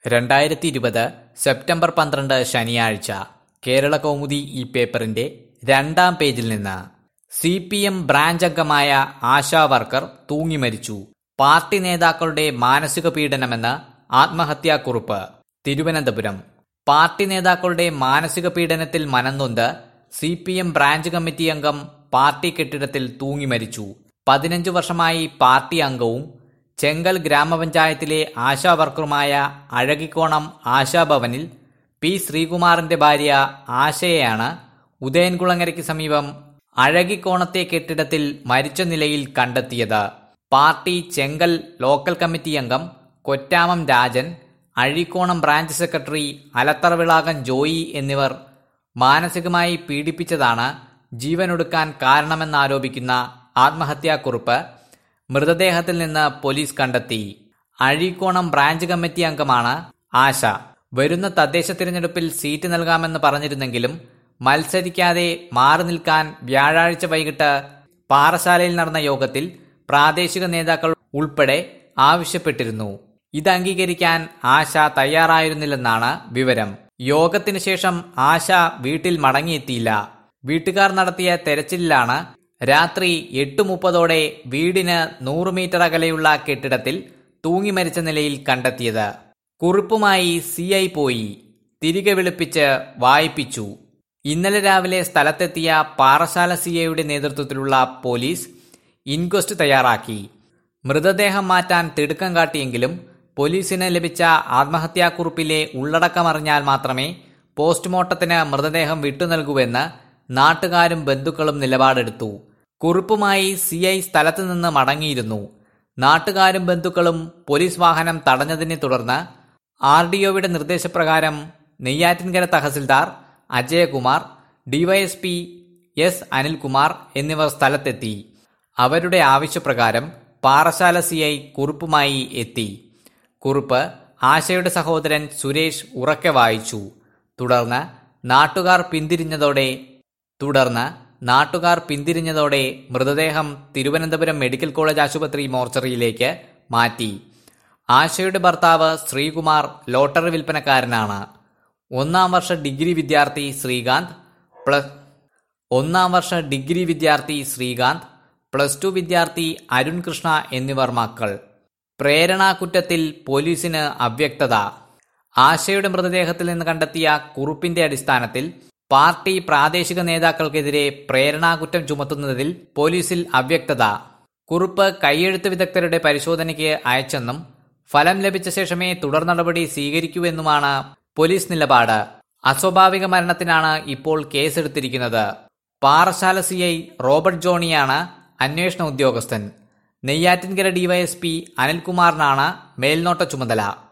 രണ്ടായിരത്തി ഇരുപത് സെപ്റ്റംബർ പന്ത്രണ്ട് ശനിയാഴ്ച കേരള കൗമുദി ഈ പേപ്പറിന്റെ രണ്ടാം പേജിൽ നിന്ന് സി പി എം ബ്രാഞ്ച് അംഗമായ ആശാ വർക്കർ തൂങ്ങിമരിച്ചു പാർട്ടി നേതാക്കളുടെ മാനസിക പീഡനമെന്ന് ആത്മഹത്യാക്കുറിപ്പ് തിരുവനന്തപുരം പാർട്ടി നേതാക്കളുടെ മാനസിക പീഡനത്തിൽ മനംനൊന്ത് C P M branch committee അംഗം പാർട്ടി കെട്ടിടത്തിൽ തൂങ്ങിമരിച്ചു പതിനഞ്ചു വർഷമായി പാർട്ടി അംഗവും ചെങ്കൽ ഗ്രാമപഞ്ചായത്തിലെ ആശാ വർക്കറുമായ അഴകിക്കോണം ആശാഭവനിൽ പി ശ്രീകുമാറിന്റെ ഭാര്യ ആശയെയാണ് ഉദയൻകുളങ്ങരയ്ക്ക് സമീപം അഴകിക്കോണത്തെ കെട്ടിടത്തിൽ മരിച്ച നിലയിൽ കണ്ടെത്തിയത് പാർട്ടി ചെങ്കൽ ലോക്കൽ കമ്മിറ്റി അംഗം കൊറ്റാമം രാജൻ അഴീക്കോണം ബ്രാഞ്ച് സെക്രട്ടറി അലത്തറവിളാകൻ ജോയി എന്നിവർ മാനസികമായി പീഡിപ്പിച്ചതാണ് ജീവനൊടുക്കാൻ കാരണമെന്നാരോപിക്കുന്ന ആത്മഹത്യാക്കുറിപ്പ് മൃതദേഹത്തിൽ നിന്ന് പോലീസ് കണ്ടെത്തി അഴീക്കോണം ബ്രാഞ്ച് കമ്മിറ്റി അംഗമാണ് ആശ വരുന്ന തദ്ദേശ തിരഞ്ഞെടുപ്പിൽ സീറ്റ് നൽകാമെന്ന് പറഞ്ഞിരുന്നെങ്കിലും മത്സരിക്കാതെ മാറി നിൽക്കാൻ വ്യാഴാഴ്ച വൈകിട്ട് പാറശാലയിൽ നടന്ന യോഗത്തിൽ പ്രാദേശിക നേതാക്കൾ ഉൾപ്പെടെ ആവശ്യപ്പെട്ടിരുന്നു ഇത് അംഗീകരിക്കാൻ ആശ തയ്യാറായിരുന്നില്ലെന്നാണ് വിവരം യോഗത്തിന് ശേഷം ആശ വീട്ടിൽ മടങ്ങിയെത്തിയില്ല വീട്ടുകാർ നടത്തിയ തെരച്ചിലിലാണ് രാത്രി എട്ട് മുപ്പതോടെ വീടിന് നൂറ് മീറ്റർ അകലെയുള്ള കെട്ടിടത്തിൽ തൂങ്ങി മരിച്ച നിലയിൽ കണ്ടെത്തിയത് കുറിപ്പുമായി സി ഐ പോയി തിരികെ വിളിപ്പിച്ച് വായിപ്പിച്ചു ഇന്നലെ രാവിലെ സ്ഥലത്തെത്തിയ പാറശാല സി ഐയുടെ നേതൃത്വത്തിലുള്ള പോലീസ് ഇൻക്വസ്റ്റ് തയ്യാറാക്കി മൃതദേഹം മാറ്റാൻ തിടുക്കം കാട്ടിയെങ്കിലും പോലീസിന് ലഭിച്ച ആത്മഹത്യാക്കുറിപ്പിലെ ഉള്ളടക്കമറിഞ്ഞാൽ മാത്രമേ പോസ്റ്റ്മോർട്ടത്തിന് മൃതദേഹം വിട്ടുനൽകൂവെന്ന് നാട്ടുകാരും ബന്ധുക്കളും നിലപാടെടുത്തു കുറിപ്പുമായി സി ഐ സ്ഥലത്ത് നിന്ന് മടങ്ങിയിരുന്നു നാട്ടുകാരും ബന്ധുക്കളും പോലീസ് വാഹനം തടഞ്ഞതിനെ തുടർന്ന് ആർ ഡി ഒയുടെ നിർദ്ദേശപ്രകാരം നെയ്യാറ്റിൻകര തഹസിൽദാർ അജയകുമാർ ഡിവൈഎസ്പി എസ് അനിൽകുമാർ എന്നിവർ സ്ഥലത്തെത്തി അവരുടെ ആവശ്യപ്രകാരം പാറശാല സി ഐ കുറിപ്പുമായി എത്തി കുറിപ്പ് ആശയുടെ സഹോദരൻ സുരേഷ് ഉറക്കെ വായിച്ചു തുടർന്ന് നാട്ടുകാർ പിന്തിരിഞ്ഞതോടെ തുടർന്ന് നാട്ടുകാർ പിന്തിരിഞ്ഞതോടെ മൃതദേഹം തിരുവനന്തപുരം മെഡിക്കൽ കോളേജ് ആശുപത്രി മോർച്ചറിയിലേക്ക് മാറ്റി ആശയുടെ ഭർത്താവ് ശ്രീകുമാർ ലോട്ടറി വിൽപ്പനക്കാരനാണ് ഒന്നാം വർഷ ഡിഗ്രി വിദ്യാർത്ഥി ശ്രീകാന്ത് പ്ലസ് ഒന്നാം വർഷ ഡിഗ്രി വിദ്യാർത്ഥി ശ്രീകാന്ത് പ്ലസ് ടു വിദ്യാർത്ഥി അരുൺ കൃഷ്ണ എന്നിവർ മക്കൾ പ്രേരണാകുറ്റത്തിൽ പോലീസിന് അവ്യക്തത ആശയുടെ മൃതദേഹത്തിൽ നിന്ന് കണ്ടെത്തിയ കുറിപ്പിന്റെ അടിസ്ഥാനത്തിൽ പാർട്ടി പ്രാദേശിക നേതാക്കൾക്കെതിരെ പ്രേരണാകുറ്റം ചുമത്തുന്നതിൽ പോലീസിൽ അവ്യക്തത കുറിപ്പ് കൈയെഴുത്ത് വിദഗ്ധരുടെ പരിശോധനയ്ക്ക് അയച്ചെന്നും ഫലം ലഭിച്ച ശേഷമേ തുടർ നടപടി സ്വീകരിക്കൂവെന്നുമാണ് പോലീസ് നിലപാട് അസ്വാഭാവിക മരണത്തിനാണ് ഇപ്പോൾ കേസെടുത്തിരിക്കുന്നത് പാറശാല സി ഐ റോബർട്ട് ജോണിയാണ് അന്വേഷണ ഉദ്യോഗസ്ഥൻ നെയ്യാറ്റിൻകര ഡിവൈഎസ്പി അനിൽകുമാറിനാണ് മേൽനോട്ട ചുമതല